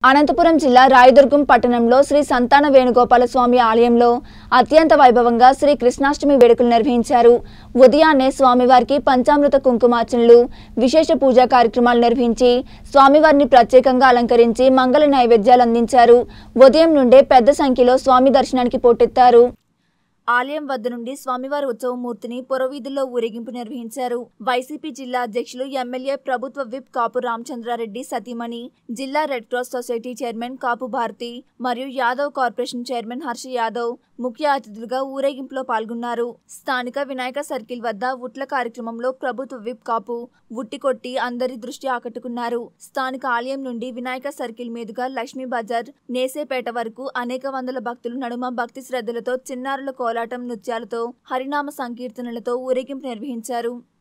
అనంతపురం జిల్లా రాయదుర్గం పట్టణంలో శ్రీ సంతాన వేణుగోపాల స్వామి ఆలయంలో అత్యంత వైభవంగా శ్రీ కృష్ణాష్టమి వేడుకలు నిర్వహించారు ఉదయాన్నే స్వామివారికి పంచామృత కుంకుమార్చనలు విశేష పూజా కార్యక్రమాలు నిర్వహించి స్వామివారిని ప్రత్యేకంగా అలంకరించి మంగళ నైవేద్యాలు అందించారు ఉదయం నుండే పెద్ద సంఖ్యలో స్వామి దర్శనానికి పోటెత్తారు ఆలయం వద్ద నుండి స్వామివారి ఉత్సవమూర్తిని పురవీధుల్లో ఊరేగింపు నిర్వహించారు వైసీపీ జిల్లా అధ్యక్షులు ఎమ్మెల్యే ప్రభుత్వ విప్ కాపు రామచంద్రారెడ్డి సతీమణి జిల్లా red cross society chairman Kapu Bharathi మరియు యాదవ్ కార్పొరేషన్ చైర్మన్ హర్ష యాదవ్ ముఖ్య అతిథులుగా ఊరేగింపులో పాల్గొన్నారు స్థానిక వినాయక సర్కిల్ వద్ద ఉట్ల కార్యక్రమంలో ప్రభుత్వ విప్ కాపు ఉట్టి కొట్టి అందరి దృష్టి ఆకట్టుకున్నారు స్థానిక ఆలయం నుండి వినాయక సర్కిల్ మీదుగా లక్ష్మీ బజార్ నేసేపేట వరకు అనేక వందల భక్తులు నడుమ భక్తి శ్రద్ధలతో చిన్నారుల కోలాటం నృత్యాలతో హరినామ సంకీర్తనలతో ఊరేగింపు నిర్వహించారు